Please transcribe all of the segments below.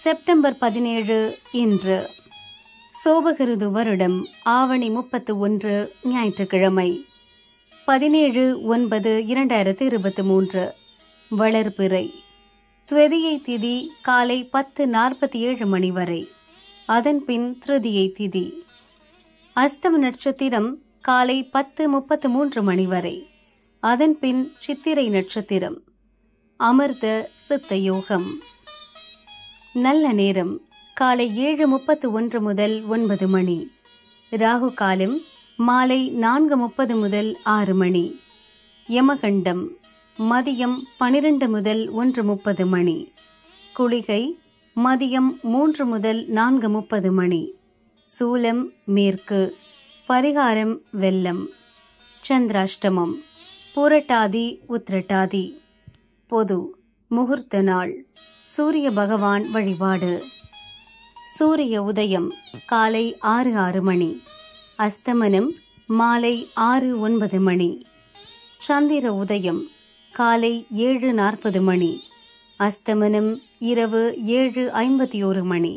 September பதினேழு இன்று சோபகிருது வருடம் ஆவணி முப்பத்து ஒன்று ஞாயிற்றுக்கிழமை பதினேழு ஒன்பது இரண்டாயிரத்து இருபத்தி மூன்று வளர்பிறை துவதியை திதி காலை பத்து நாற்பத்தி ஏழு மணி வரை அதன்பின் திருதியை திதி அஸ்தம நட்சத்திரம் காலை பத்து முப்பத்து மூன்று மணி வரை அதன்பின் சித்திரை நட்சத்திரம் அமிர்த சித்த யோகம் நல்ல நேரம் காலை ஏழு முப்பத்து ஒன்று முதல் ஒன்பது மணி ராகு காலம் மாலை நான்கு முப்பது முதல் ஆறு மணி யமகண்டம் மதியம் பனிரெண்டு முதல் ஒன்று முப்பது மணி குளிகை மதியம் மூன்று முதல் நான்கு முப்பது மணி சூலம் மேற்கு பரிகாரம் வெள்ளம் சந்திராஷ்டமம் பூரட்டாதி உத்திரட்டாதி பொது முகூர்த்த நாள் சூரிய பகவான் வழிபாடு சூரிய உதயம் காலை ஆறு ஆறு மணி அஸ்தமனம் மாலை ஆறு ஒன்பது மணி சந்திர உதயம் காலை ஏழு நாற்பது மணி அஸ்தமனம் இரவு ஏழு ஐம்பத்தி ஒரு மணி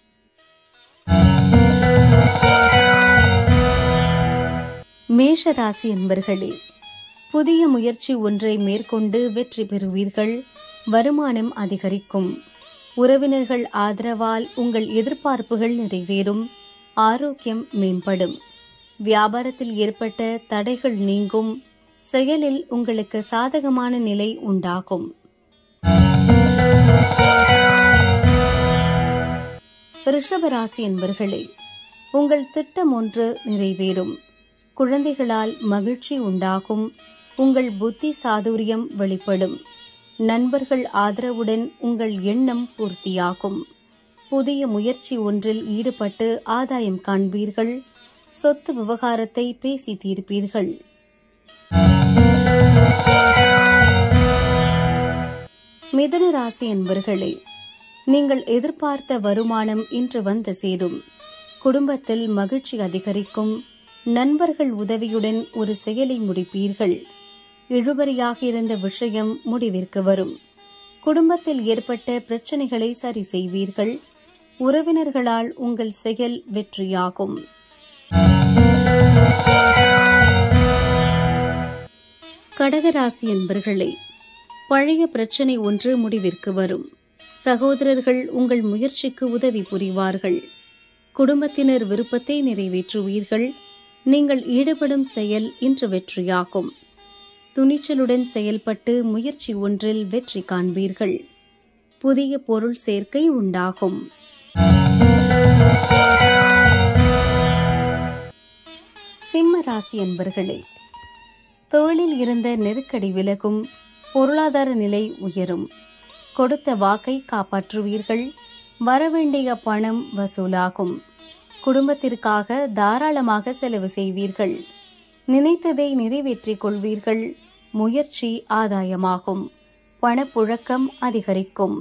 மேஷராசி என்பர்களே புதிய முயற்சி ஒன்றை மேற்கொண்டு வெற்றி பெறுவீர்கள் வருமானம் அதிகரிக்கும் உறவினர்கள் ஆதரவால் உங்கள் எதிர்பார்ப்புகள் நிறைவேறும் ஆரோக்கியம் மேம்படும் வியாபாரத்தில் ஏற்பட்ட தடைகள் நீங்கும் செயலில் உங்களுக்கு சாதகமான நிலை உண்டாகும் ரிஷபராசி என்பர்களே உங்கள் திட்டம் ஒன்று நிறைவேறும் குழந்தைகளால் மகிழ்ச்சி உண்டாகும் உங்கள் புத்தி சாதுரியம் வெளிப்படும் நண்பர்கள் ஆதரவுடன் உங்கள் எண்ணம் பூர்த்தியாகும் புதிய முயற்சி ஒன்றில் ஈடுபட்டு ஆதாயம் காண்பீர்கள் சொத்து விவகாரத்தை பேசி தீர்ப்பீர்கள் மிதன ராசி என்பர்களே நீங்கள் எதிர்பார்த்த வருமானம் இன்று வந்து சேரும் குடும்பத்தில் மகிழ்ச்சி அதிகரிக்கும் நண்பர்கள் உதவியுடன் ஒரு செயலை முடிப்பீர்கள் இழுபறியாக இருந்த விஷயம் முடிவிற்கு வரும் குடும்பத்தில் ஏற்பட்ட பிரச்சனைகளை சரி செய்வீர்கள் உறவினர்களால் உங்கள் செயல் வெற்றியாகும் கடகராசி என்பர்களே பழைய பிரச்சனை ஒன்று முடிவிற்கு வரும் சகோதரர்கள் உங்கள் முயற்சிக்கு உதவி புரிவார்கள் குடும்பத்தினர் விருப்பத்தை நிறைவேற்றுவீர்கள் நீங்கள் ஈடுபடும் செயல் இன்று வெற்றியாகும் துணிச்சலுடன் செயல்பட்டு முயற்சி ஒன்றில் வெற்றி காண்பீர்கள் புதிய பொருள் சேர்க்கை உண்டாகும் சிம்ம ராசி என்பர்களே தொழிலில் இருந்த நெருக்கடி விலகும் பொருளாதார நிலை உயரும் கொடுத்த வாக்கை காப்பாற்றுவீர்கள் வரவேண்டிய பணம் வசூலாகும் குடும்பத்திற்காக தாராளமாக செலவு செய்வீர்கள் நினைத்ததை நிறைவேற்றிக் கொள்வீர்கள் முயற்சி ஆதாயமாகும் பணப்புழக்கம் அதிகரிக்கும்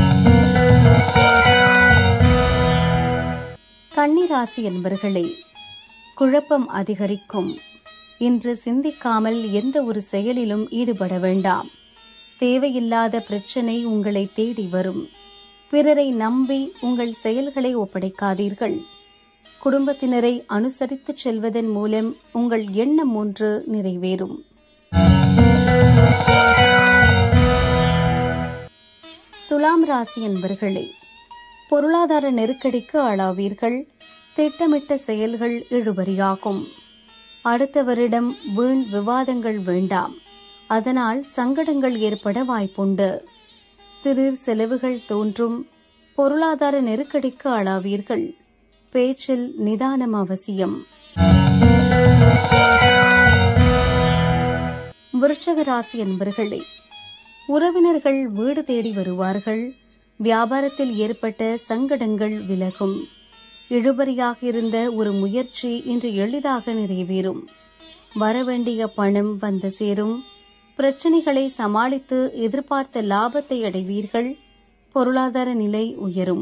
கன்னிராசி என்பர்களே குழப்பம் அதிகரிக்கும் இன்று சிந்திக்காமல் எந்த ஒரு செயலிலும் ஈடுபட வேண்டாம் தேவையில்லாத பிரச்சனை உங்களை தேடி வரும் பிறரை நம்பி உங்கள் செயல்களை ஒப்படைக்காதீர்கள் குடும்பத்தினரை அனுசரித்துச் செல்வதன் மூலம் உங்கள் எண்ணம் ஒன்று நிறைவேறும் துலாம் ராசி என்பர்களே பொருளாதார நெருக்கடிக்கு ஆளாவீர்கள் திட்டமிட்ட செயல்கள் இழுபறியாகும் அடுத்தவரிடம் வீண் விவாதங்கள் வேண்டாம் அதனால் சங்கடங்கள் ஏற்பட வாய்ப்புண்டு திடீர் செலவுகள் தோன்றும் பொருளாதார நெருக்கடிக்கு ஆளாவீர்கள் பேச்சில் நிதானம் அவசியம் விருட்சக ராசி என்பர்களே உறவினர்கள் வீடு தேடி வருவார்கள் வியாபாரத்தில் ஏற்பட்ட சங்கடங்கள் விலகும் இழுபறியாக இருந்த ஒரு முயற்சி இன்று எளிதாக நிறைவேறும் வரவேண்டிய பணம் வந்து சேரும் பிரச்சனைகளை சமாளித்து எதிர்பார்த்த லாபத்தை அடைவீர்கள் பொருளாதார நிலை உயரும்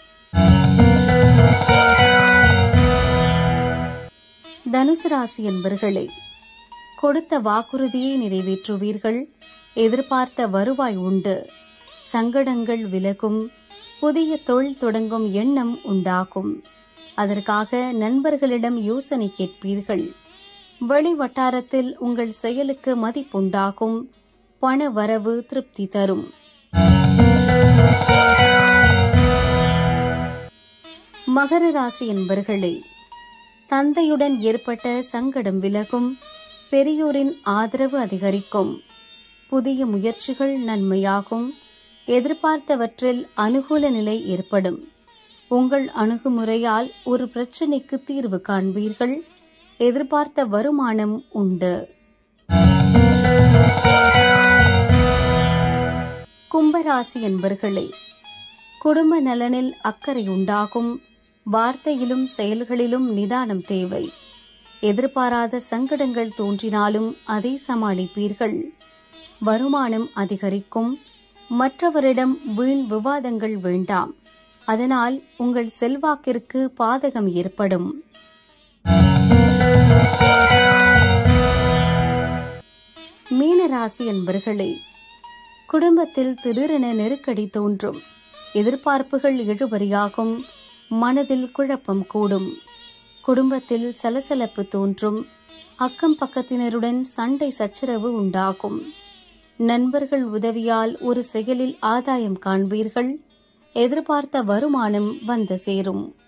தனுசு ராசி என்பர்களே கொடுத்த வாக்குறுதியை நிறைவேற்றுவீர்கள் எதிர்பார்த்த வருவாய் உண்டு சங்கடங்கள் விலகும் புதிய தொழில் தொடங்கும் எண்ணம் உண்டாகும் அதற்காக நண்பர்களிடம் யோசனை கேட்பீர்கள் வெளி வட்டாரத்தில் உங்கள் செயலுக்கு மதிப்புண்டாகும் பண வரவு திருப்தி தரும் மகர ராசி என்பர்களே தந்தையுடன் ஏற்பட்ட சங்கடம் விலகும் பெரியோரின் ஆதரவு அதிகரிக்கும் புதிய முயற்சிகள் நன்மையாகும் எதிர்பார்த்தவற்றில் அனுகூல நிலை ஏற்படும் உங்கள் அணுகுமுறையால் ஒரு பிரச்சனைக்கு தீர்வு காண்பீர்கள் எதிர்பார்த்த வருமானம் உண்டு கும்பராசி என்பர்களே குடும்ப நலனில் அக்கறை உண்டாகும் வார்த்தையிலும் செயல்களிலும் நிதானம் தேவை எதிர்பாராத சங்கடங்கள் தோன்றினாலும் அதை சமாளிப்பீர்கள் வருமானம் அதிகரிக்கும் மற்றவரிடம் வீண் விவாதங்கள் வேண்டாம் அதனால் உங்கள் செல்வாக்கிற்கு பாதகம் ஏற்படும் மீனராசி என்பர்களே குடும்பத்தில் திடீரென நெருக்கடி தோன்றும் எதிர்பார்ப்புகள் இழுபறியாகும் மனதில் குழப்பம் கூடும் குடும்பத்தில் சலசலப்பு தோன்றும் அக்கம் பக்கத்தினருடன் சண்டை சச்சரவு உண்டாகும் நண்பர்கள் உதவியால் ஒரு செயலில் ஆதாயம் காண்பீர்கள் எதிர்பார்த்த வருமானம் வந்து சேரும்